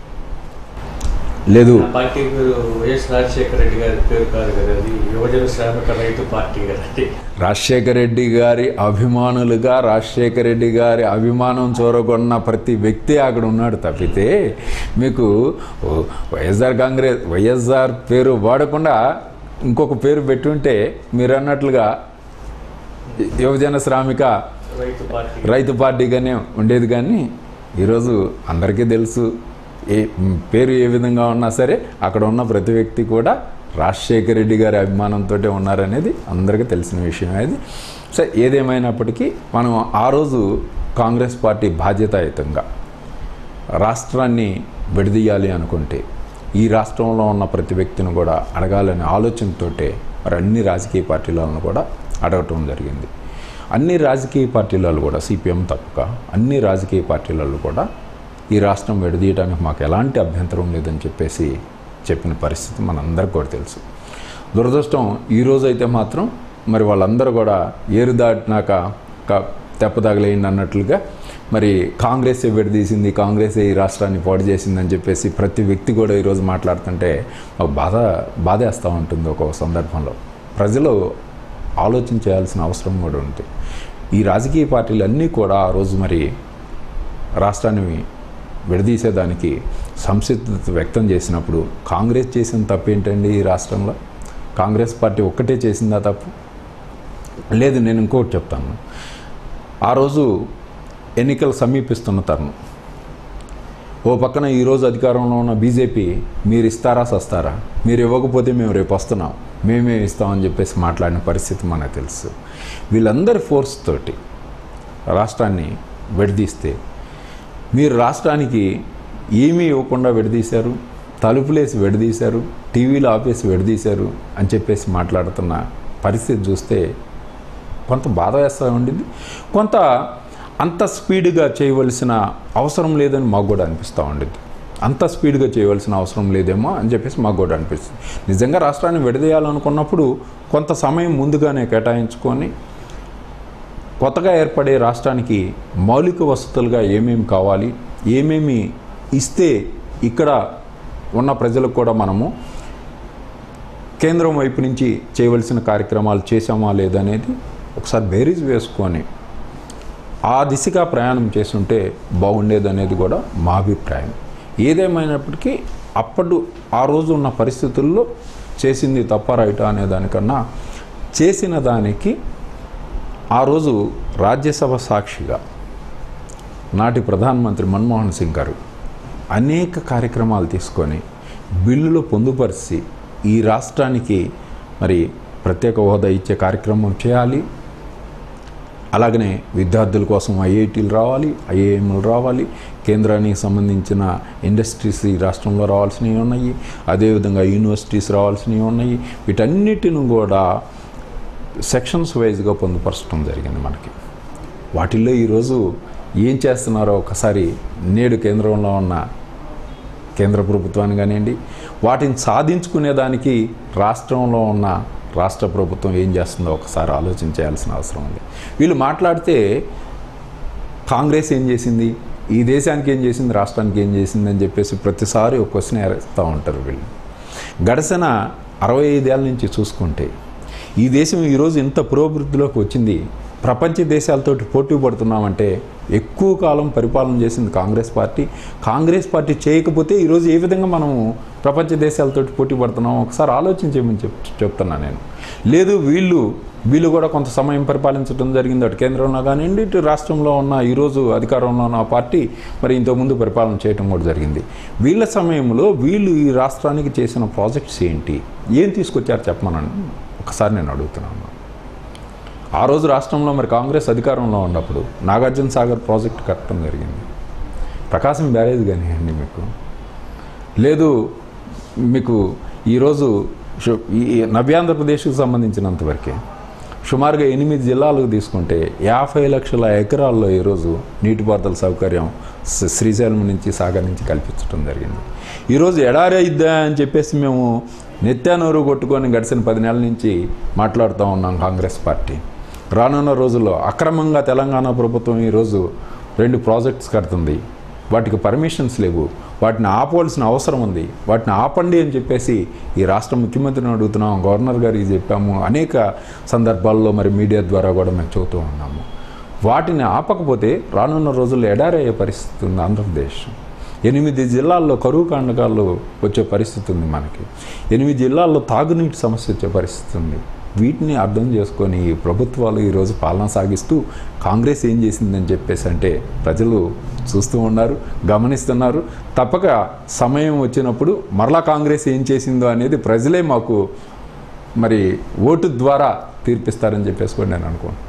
లేదు ఆ పార్టీ పేరు వైఎస్ రాజశేఖర రెడ్డి గారి పేరు కాదు కదా అది యువజన శ్రామిక రైతు పార్టీ కదా అది రాజశేఖర రెడ్డి గారి అభిమానులుగా రాజశేఖర రెడ్డి గారి అభిమానం చూరగొన్న ప్రతి వ్యక్తి అక్కడ ఉన్నాడు తప్పితే మీకు ఓ, వైఎస్ఆర్ కాంగ్రెస్ వైఎస్ఆర్ పేరు వాడకుండా ఇంకొక పేరు పెట్టుంటే మీరు అన్నట్లుగా యువజన శ్రామిక రైతు పార్టీ రైతు పార్టీగానే ఉండేది కానీ ఈరోజు అందరికీ తెలుసు ఏ పేరు ఏ విధంగా ఉన్నా సరే అక్కడ ఉన్న ప్రతి వ్యక్తి కూడా రాజశేఖర రెడ్డి గారి అభిమానంతో ఉన్నారనేది అందరికీ తెలిసిన విషయం అది సో ఏదేమైనప్పటికీ మనం ఆ రోజు కాంగ్రెస్ పార్టీ బాధ్యతాయుతంగా రాష్ట్రాన్ని విడదీయాలి అనుకుంటే ఈ రాష్ట్రంలో ఉన్న ప్రతి వ్యక్తిని కూడా అడగాలనే ఆలోచనతోటే మరి అన్ని రాజకీయ పార్టీలను కూడా అడగటం జరిగింది అన్ని రాజకీయ పార్టీలలో కూడా సిపిఎం తప్పక అన్ని రాజకీయ పార్టీలలో కూడా ఈ రాష్ట్రం విడదీయడానికి మాకు ఎలాంటి అభ్యంతరం లేదని చెప్పేసి చెప్పిన పరిస్థితి మనందరికీ కూడా తెలుసు దురదృష్టం ఈ రోజు అయితే మాత్రం మరి వాళ్ళందరూ కూడా ఏరు దాటినాక క- తెప్పదగలేండి అన్నట్లుగా మరి కాంగ్రెస్ విడదీసింది కాంగ్రెస్ ఈ రాష్ట్రాన్ని పాడు చేసిందని చెప్పేసి ప్రతి వ్యక్తి కూడా ఈరోజు మాట్లాడుతుంటే మాకు బాధ బాధేస్తూ ఉంటుంది ఒక సందర్భంలో ప్రజలు ఆలోచన చేయాల్సిన అవసరం కూడా ఉంది ఈ రాజకీయ పార్టీలు అన్నీ కూడా ఆ రోజు మరి రాష్ట్రాన్ని విడదీసేదానికి సంసిద్ధత వ్యక్తం చేసినప్పుడు కాంగ్రెస్ చేసిన తప్పు ఏంటండి ఈ రాష్ట్రంలో కాంగ్రెస్ పార్టీ ఒక్కటే చేసిందా తప్పు లేదు నేను ఇంకోటి చెప్తాను ఆ రోజు ఎన్నికలు సమీపిస్తున్న తరుణం ఓ పక్కన ఈరోజు అధికారంలో ఉన్న బీజేపీ మీరు ఇస్తారా సస్తారా మీరు ఇవ్వకపోతే మేము రేపు వస్తున్నాం మేమే ఇస్తామని చెప్పేసి మాట్లాడిన పరిస్థితి మనకు తెలుసు వీళ్ళందరి ఫోర్స్ తోటి రాష్ట్రాన్ని విడదీస్తే మీరు రాష్ట్రానికి ఏమీ ఇవ్వకుండా విడదీశారు తలుపులేసి విడదీశారు టీవీలు ఆపేసి విడదీశారు అని చెప్పేసి మాట్లాడుతున్న పరిస్థితి చూస్తే కొంత బాధ వేస్తూ ఉండింది కొంత అంత స్పీడ్గా చేయవలసిన అవసరం లేదని మాకు కూడా అనిపిస్తూ ఉండింది అంత స్పీడ్గా చేయవలసిన అవసరం లేదేమో అని చెప్పేసి మాకు కూడా అనిపిస్తుంది నిజంగా రాష్ట్రాన్ని విడదీయాలనుకున్నప్పుడు కొంత సమయం ముందుగానే కేటాయించుకొని కొత్తగా ఏర్పడే రాష్ట్రానికి మౌలిక వసతులుగా ఏమేమి కావాలి ఏమేమి ఇస్తే ఇక్కడ ఉన్న ప్రజలకు కూడా మనము కేంద్రం వైపు నుంచి చేయవలసిన కార్యక్రమాలు చేసామా లేదనేది ఒకసారి బేరీజ్ వేసుకొని ఆ దిశగా ప్రయాణం చేస్తుంటే బాగుండేదనేది కూడా మా అభిప్రాయం ఏదేమైనప్పటికీ అప్పుడు ఆ రోజు ఉన్న పరిస్థితుల్లో చేసింది తప్ప రైటా అనే దానికన్నా చేసిన దానికి ఆ రోజు రాజ్యసభ సాక్షిగా నాటి ప్రధానమంత్రి మన్మోహన్ సింగ్ గారు అనేక కార్యక్రమాలు తీసుకొని బిల్లులో పొందుపరిచి ఈ రాష్ట్రానికి మరి ప్రత్యేక హోదా ఇచ్చే కార్యక్రమం చేయాలి అలాగనే విద్యార్థుల కోసం ఐఐటీలు రావాలి ఐఐఎంలు రావాలి కేంద్రానికి సంబంధించిన ఇండస్ట్రీస్ ఈ రాష్ట్రంలో రావాల్సినవి ఉన్నాయి అదేవిధంగా యూనివర్సిటీస్ రావాల్సినవి ఉన్నాయి వీటన్నిటిని కూడా సెక్షన్స్ వైజ్గా పొందుపరచడం జరిగింది మనకి వాటిల్లో ఈరోజు ఏం చేస్తున్నారో ఒకసారి నేడు కేంద్రంలో ఉన్న కేంద్ర ప్రభుత్వాన్ని కానివ్వండి వాటిని సాధించుకునేదానికి రాష్ట్రంలో ఉన్న రాష్ట్ర ప్రభుత్వం ఏం చేస్తుందో ఒకసారి ఆలోచన చేయాల్సిన అవసరం ఉంది వీళ్ళు మాట్లాడితే కాంగ్రెస్ ఏం చేసింది ఈ దేశానికి ఏం చేసింది రాష్ట్రానికి ఏం చేసింది అని చెప్పేసి ప్రతిసారి ఒక క్వశ్చన్ వేస్తూ ఉంటారు వీళ్ళు గడిచిన అరవై ఐదేళ్ళ నుంచి చూసుకుంటే ఈ దేశం ఈరోజు ఇంత పురోభివృద్ధిలోకి వచ్చింది ప్రపంచ దేశాలతోటి పోటీ పడుతున్నామంటే ఎక్కువ కాలం పరిపాలన చేసింది కాంగ్రెస్ పార్టీ కాంగ్రెస్ పార్టీ చేయకపోతే ఈరోజు ఏ విధంగా మనం ప్రపంచ దేశాలతోటి పోటీ పడుతున్నాం ఒకసారి ఆలోచించేమని చెప్ చెప్తున్నా నేను లేదు వీళ్ళు వీళ్ళు కూడా కొంత సమయం పరిపాలించడం జరిగింది అటు కేంద్రంలో కానివ్వండి ఇటు రాష్ట్రంలో ఉన్న ఈరోజు అధికారంలో ఉన్న పార్టీ మరి ఇంతకుముందు పరిపాలన చేయడం కూడా జరిగింది వీళ్ళ సమయంలో వీళ్ళు ఈ రాష్ట్రానికి చేసిన ప్రాజెక్ట్స్ ఏంటి ఏం తీసుకొచ్చారు చెప్పమనండి ఒకసారి నేను అడుగుతున్నాను ఆ రోజు రాష్ట్రంలో మరి కాంగ్రెస్ అధికారంలో ఉన్నప్పుడు నాగార్జున సాగర్ ప్రాజెక్ట్ కట్టడం జరిగింది ప్రకాశం బ్యారేజ్ కానివ్వండి మీకు లేదు మీకు ఈరోజు షు- ఈ నవ్యాంధ్రప్రదేశ్కి సంబంధించినంతవరకే సుమారుగా ఎనిమిది జిల్లాలకు తీసుకుంటే యాభై లక్షల ఎకరాల్లో ఈరోజు నీటిపారుదల సౌకర్యం శ్రీ- శ్రీశైలం నుంచి సాగర్ నుంచి కల్పించడం జరిగింది ఈరోజు ఎడారి అయిద్దా అని చెప్పేసి మేము నెత్యానూరు కొట్టుకొని గడిచిన పది నెలల నుంచి మాట్లాడుతూ ఉన్నాం కాంగ్రెస్ పార్టీ రానున్న రోజుల్లో అక్రమంగా తెలంగాణ ప్రభుత్వం ఈరోజు రెండు ప్రాజెక్ట్స్ కడుతుంది వాటికి పర్మిషన్స్ లేవు వాటిని ఆపవలసిన అవసరం ఉంది వాటిని ఆపండి అని చెప్పేసి ఈ రాష్ట్ర ముఖ్యమంత్రిని అడుగుతున్నాం గవర్నర్ గారికి చెప్పాము అనేక సందర్భాల్లో మరి మీడియా ద్వారా కూడా మేము చెబుతూ ఉన్నాము వాటిని ఆపకపోతే రానున్న రోజుల్లో ఎడారి అయ్యే పరిస్థితి ఉంది ఆంధ్రప్రదేశ్ ఎనిమిది జిల్లాల్లో కరువు కాండకాలు వచ్చే పరిస్థితి ఉంది మనకి ఎనిమిది జిల్లాల్లో తాగునీటి సమస్య వచ్చే పరిస్థితి ఉంది వీటిని అర్థం చేసుకొని ఈ ప్రభుత్వాలు ఈరోజు పాలన సాగిస్తూ కాంగ్రెస్ ఏం చేసిందని చెప్పేసి అంటే ప్రజలు చూస్తూ ఉన్నారు గమనిస్తున్నారు తప్పక సమయం వచ్చినప్పుడు మరలా కాంగ్రెస్ ఏం చేసిందో అనేది ప్రజలే మాకు మరి ఓటు ద్వారా తీర్పిస్తారని చెప్పేసి కూడా నేను అనుకుంటున్నాను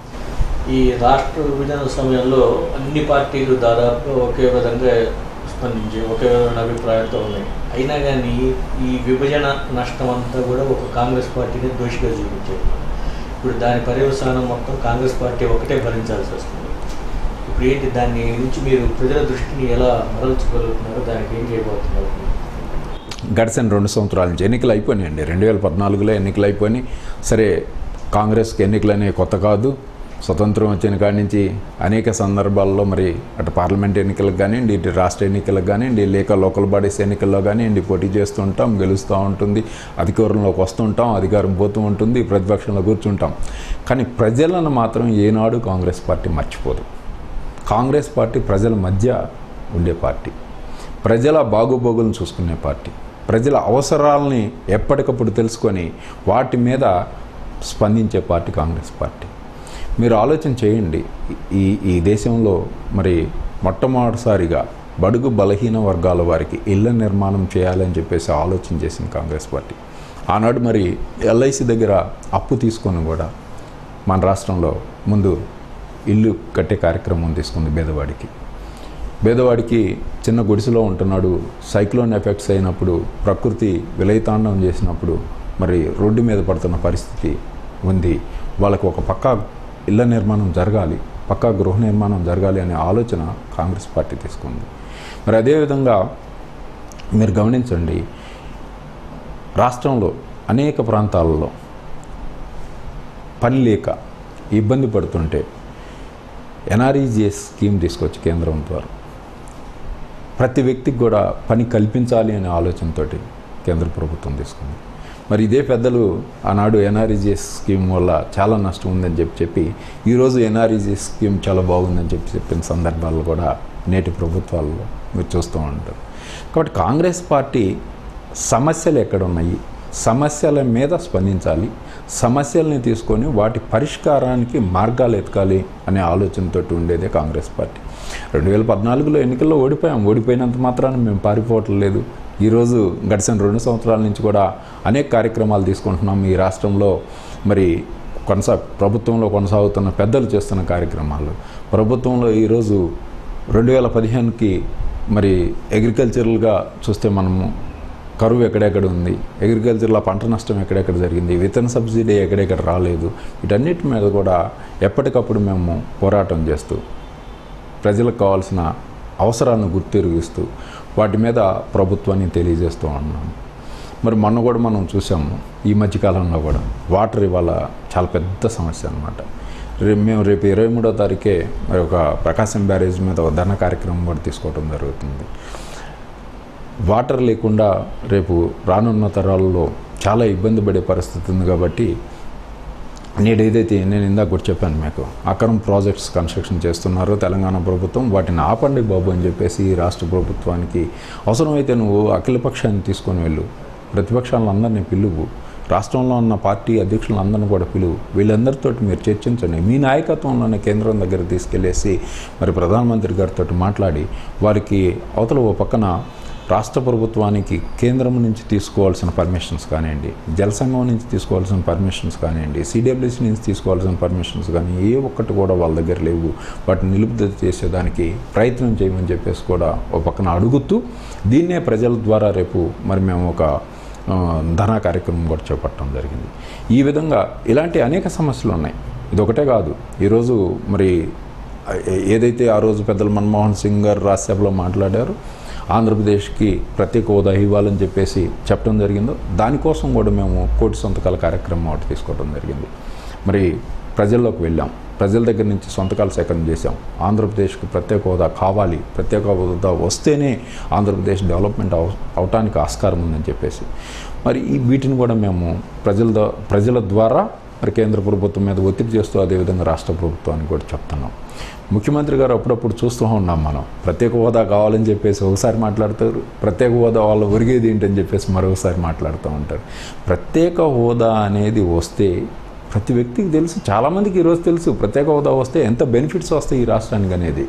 ఈ రాష్ట్ర విభజన సమయంలో అన్ని పార్టీలు దాదాపు ఒకే విధంగా స్పందించి ఒకే విధమైన అభిప్రాయంతో ఉన్నాయి అయినా కానీ ఈ విభజన నష్టం అంతా కూడా ఒక కాంగ్రెస్ పార్టీని దోషిగా చూపించారు ఇప్పుడు దాని పర్యవసానం మొత్తం కాంగ్రెస్ పార్టీ ఒకటే భరించాల్సి వస్తుంది ఇప్పుడు ఏంటి దాన్ని నుంచి మీరు ప్రజల దృష్టిని ఎలా మరల్చగలుగుతున్నారు దానికి ఏం చేయబోతున్నారు గడిచిన రెండు సంవత్సరాల నుంచి ఎన్నికలు అయిపోయినాయండి రెండు వేల పద్నాలుగులో ఎన్నికలు అయిపోయినాయి సరే కాంగ్రెస్కి ఎన్నికలు అనేవి కొత్త కాదు స్వతంత్రం వచ్చిన కాడి నుంచి అనేక సందర్భాల్లో మరి అటు పార్లమెంట్ ఎన్నికలకు కానివ్వండి ఇటు రాష్ట్ర ఎన్నికలకు కానివ్వండి లేక లోకల్ బాడీస్ ఎన్నికల్లో కానివ్వండి పోటీ చేస్తూ ఉంటాం గెలుస్తూ ఉంటుంది అధికారంలోకి వస్తుంటాం అధికారం పోతూ ఉంటుంది ప్రతిపక్షంలో కూర్చుంటాం కానీ ప్రజలను మాత్రం ఏనాడు కాంగ్రెస్ పార్టీ మర్చిపోదు కాంగ్రెస్ పార్టీ ప్రజల మధ్య ఉండే పార్టీ ప్రజల బాగోబోగులను చూసుకునే పార్టీ ప్రజల అవసరాలని ఎప్పటికప్పుడు తెలుసుకొని వాటి మీద స్పందించే పార్టీ కాంగ్రెస్ పార్టీ మీరు ఆలోచన చేయండి ఈ ఈ దేశంలో మరి మొట్టమొదటిసారిగా బడుగు బలహీన వర్గాల వారికి ఇళ్ల నిర్మాణం చేయాలని చెప్పేసి ఆలోచన చేసింది కాంగ్రెస్ పార్టీ ఆనాడు మరి ఎల్ఐసి దగ్గర అప్పు తీసుకొని కూడా మన రాష్ట్రంలో ముందు ఇల్లు కట్టే కార్యక్రమం తీసుకుంది పేదవాడికి పేదవాడికి చిన్న గుడిసెలో ఉంటున్నాడు సైక్లోన్ ఎఫెక్ట్స్ అయినప్పుడు ప్రకృతి విలయతాండం చేసినప్పుడు మరి రోడ్డు మీద పడుతున్న పరిస్థితి ఉంది వాళ్ళకు ఒక పక్కా ఇళ్ల నిర్మాణం జరగాలి పక్కా గృహ నిర్మాణం జరగాలి అనే ఆలోచన కాంగ్రెస్ పార్టీ తీసుకుంది మరి అదేవిధంగా మీరు గమనించండి రాష్ట్రంలో అనేక ప్రాంతాలలో పని లేక ఇబ్బంది పడుతుంటే ఎన్ఆర్ఈజిఎస్ స్కీమ్ తీసుకొచ్చి కేంద్రం ద్వారా ప్రతి వ్యక్తికి కూడా పని కల్పించాలి అనే ఆలోచనతో కేంద్ర ప్రభుత్వం తీసుకుంది మరి ఇదే పెద్దలు ఆనాడు ఎన్ఆర్ఈజిఎస్ స్కీమ్ వల్ల చాలా నష్టం ఉందని చెప్పి చెప్పి ఈరోజు ఎన్ఆర్ఈజిఎస్ స్కీమ్ చాలా బాగుందని చెప్పి చెప్పిన సందర్భాలు కూడా నేటి ప్రభుత్వాల్లో మీరు చూస్తూ ఉంటారు కాబట్టి కాంగ్రెస్ పార్టీ సమస్యలు ఎక్కడ ఉన్నాయి సమస్యల మీద స్పందించాలి సమస్యల్ని తీసుకొని వాటి పరిష్కారానికి మార్గాలు ఎతకాలి అనే ఆలోచనతో ఉండేదే కాంగ్రెస్ పార్టీ రెండు వేల పద్నాలుగులో ఎన్నికల్లో ఓడిపోయాం ఓడిపోయినంత మాత్రాన మేము పారిపోవటం లేదు ఈరోజు గడిచిన రెండు సంవత్సరాల నుంచి కూడా అనేక కార్యక్రమాలు తీసుకుంటున్నాం ఈ రాష్ట్రంలో మరి కొనసా ప్రభుత్వంలో కొనసాగుతున్న పెద్దలు చేస్తున్న కార్యక్రమాలు ప్రభుత్వంలో ఈరోజు రెండు వేల పదిహేనుకి మరి అగ్రికల్చరల్గా చూస్తే మనము కరువు ఎక్కడెక్కడ ఉంది అగ్రికల్చర్లో పంట నష్టం ఎక్కడెక్కడ జరిగింది విత్తన సబ్సిడీ ఎక్కడెక్కడ రాలేదు వీటన్నిటి మీద కూడా ఎప్పటికప్పుడు మేము పోరాటం చేస్తూ ప్రజలకు కావాల్సిన అవసరాలను గుర్తిరిగిస్తూ వాటి మీద ప్రభుత్వాన్ని తెలియజేస్తూ ఉన్నాము మరి మొన్న కూడా మనం చూసాము ఈ మధ్యకాలంలో కూడా వాటర్ ఇవాళ చాలా పెద్ద సమస్య అనమాట రేపు మేము రేపు ఇరవై మూడో తారీఖే మరి ఒక ప్రకాశం బ్యారేజ్ మీద ఒక ధర్నా కార్యక్రమం కూడా తీసుకోవడం జరుగుతుంది వాటర్ లేకుండా రేపు రానున్న తరాల్లో చాలా ఇబ్బంది పడే పరిస్థితి ఉంది కాబట్టి నేడు ఏదైతే నేను ఇందాక కూడా చెప్పాను మీకు అక్రమ ప్రాజెక్ట్స్ కన్స్ట్రక్షన్ చేస్తున్నారు తెలంగాణ ప్రభుత్వం వాటిని ఆపండి బాబు అని చెప్పేసి ఈ రాష్ట్ర ప్రభుత్వానికి అవసరమైతే నువ్వు అఖిలపక్షాన్ని తీసుకొని వెళ్ళు ప్రతిపక్షాలను అందరినీ పిలువు రాష్ట్రంలో ఉన్న పార్టీ అధ్యక్షులందరినీ కూడా పిలువు వీళ్ళందరితో మీరు చర్చించండి మీ నాయకత్వంలోనే కేంద్రం దగ్గర తీసుకెళ్ళేసి మరి ప్రధానమంత్రి గారితో మాట్లాడి వారికి అవతల ఓ పక్కన రాష్ట్ర ప్రభుత్వానికి కేంద్రం నుంచి తీసుకోవాల్సిన పర్మిషన్స్ కానివ్వండి జలసంఘం నుంచి తీసుకోవాల్సిన పర్మిషన్స్ కానివ్వండి సిడబ్ల్యూసీ నుంచి తీసుకోవాల్సిన పర్మిషన్స్ కానీ ఏ ఒక్కటి కూడా వాళ్ళ దగ్గర లేవు వాటిని నిలుపుదల చేసేదానికి ప్రయత్నం చేయమని చెప్పేసి కూడా ఒక పక్కన అడుగుతూ దీన్నే ప్రజల ద్వారా రేపు మరి మేము ఒక ఆ, ధనా కార్యక్రమం కూడా చేపట్టడం జరిగింది ఈ విధంగా ఇలాంటి అనేక సమస్యలు ఉన్నాయి ఇది ఒకటే కాదు ఈరోజు మరి ఏ- ఏదైతే ఆ రోజు పెద్దలు మన్మోహన్ సింగ్ గారు రాజ్యసభలో మాట్లాడారు ఆంధ్రప్రదేశ్కి ప్రత్యేక హోదా ఇవ్వాలని చెప్పేసి చెప్పడం జరిగిందో దానికోసం కూడా మేము కోటి సంతకాల కార్యక్రమం ఒకటి తీసుకోవడం జరిగింది మరి ప్రజల్లోకి వెళ్ళాం ప్రజల దగ్గర నుంచి సొంతకాలు సేకరణ చేశాం ఆంధ్రప్రదేశ్కి ప్రత్యేక హోదా కావాలి ప్రత్యేక హోదా వస్తేనే ఆంధ్రప్రదేశ్ డెవలప్మెంట్ అవ అవటానికి ఆస్కారం ఉందని చెప్పేసి మరి ఈ వీటిని కూడా మేము ప్రజల ద- ప్రజల ద్వారా మరి కేంద్ర ప్రభుత్వం మీద ఒత్తిడి చేస్తూ అదేవిధంగా రాష్ట్ర ప్రభుత్వానికి కూడా చెప్తున్నాం ముఖ్యమంత్రి గారు అప్పుడప్పుడు చూస్తూ ఉన్నాం మనం ప్రత్యేక హోదా కావాలని చెప్పేసి ఒకసారి మాట్లాడతారు ప్రత్యేక హోదా వాళ్ళు ఒరిగేది ఏంటని చెప్పేసి మరొకసారి మాట్లాడుతూ ఉంటారు ప్రత్యేక హోదా అనేది వస్తే ప్రతి వ్యక్తికి తెలుసు చాలామందికి ఈరోజు తెలుసు ప్రత్యేక హోదా వస్తే ఎంత బెనిఫిట్స్ వస్తాయి ఈ రాష్ట్రానికి అనేది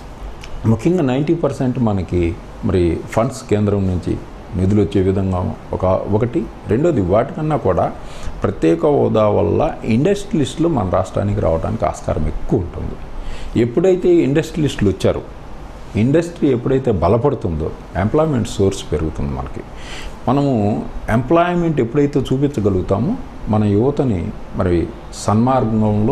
ముఖ్యంగా నైంటీ పర్సెంట్ మనకి మరి ఫండ్స్ కేంద్రం నుంచి నిధులు వచ్చే విధంగా ఒక ఒకటి రెండోది వాటికన్నా కూడా ప్రత్యేక హోదా వల్ల ఇండస్ట్రియలిస్టులు మన రాష్ట్రానికి రావడానికి ఆస్కారం ఎక్కువ ఉంటుంది ఎప్పుడైతే ఇండస్ట్రియలిస్టులు వచ్చారో ఇండస్ట్రీ ఎప్పుడైతే బలపడుతుందో ఎంప్లాయ్మెంట్ సోర్స్ పెరుగుతుంది మనకి మనము ఎంప్లాయ్మెంట్ ఎప్పుడైతే చూపించగలుగుతామో మన యువతని మరి సన్మార్గంలో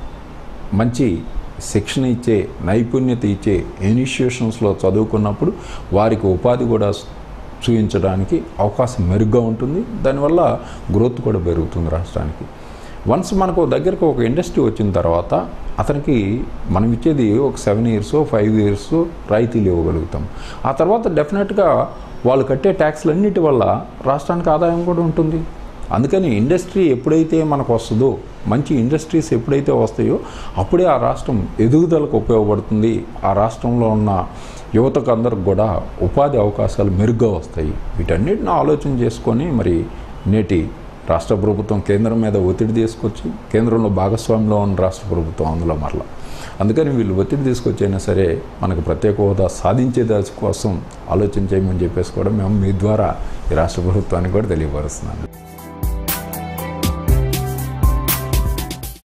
మంచి శిక్షణ ఇచ్చే నైపుణ్యత ఇచ్చే ఇన్స్టిట్యూషన్స్లో చదువుకున్నప్పుడు వారికి ఉపాధి కూడా చూపించడానికి అవకాశం మెరుగ్గా ఉంటుంది దానివల్ల గ్రోత్ కూడా పెరుగుతుంది రాష్ట్రానికి వన్స్ మనకు దగ్గరకు ఒక ఇండస్ట్రీ వచ్చిన తర్వాత అతనికి మనం ఇచ్చేది ఒక సెవెన్ ఇయర్స్ ఫైవ్ ఇయర్స్ రాయితీలు ఇవ్వగలుగుతాం ఆ తర్వాత డెఫినెట్గా వాళ్ళు కట్టే ట్యాక్స్లన్నిటి వల్ల రాష్ట్రానికి ఆదాయం కూడా ఉంటుంది అందుకని ఇండస్ట్రీ ఎప్పుడైతే మనకు వస్తుందో మంచి ఇండస్ట్రీస్ ఎప్పుడైతే వస్తాయో అప్పుడే ఆ రాష్ట్రం ఎదుగుదలకు ఉపయోగపడుతుంది ఆ రాష్ట్రంలో ఉన్న యువతకు అందరికి కూడా ఉపాధి అవకాశాలు మెరుగ్గా వస్తాయి వీటన్నిటిని ఆలోచన చేసుకొని మరి నేటి రాష్ట్ర ప్రభుత్వం కేంద్రం మీద ఒత్తిడి తీసుకొచ్చి కేంద్రంలో భాగస్వామ్యంలో ఉన్న రాష్ట్ర ప్రభుత్వం అందులో మరలా అందుకని వీళ్ళు ఒత్తిడి తీసుకొచ్చైనా సరే మనకు ప్రత్యేక హోదా సాధించే దాని కోసం ఆలోచన చేయమని చెప్పేసి కూడా మేము మీ ద్వారా ఈ రాష్ట్ర ప్రభుత్వానికి కూడా తెలియపరుస్తున్నాను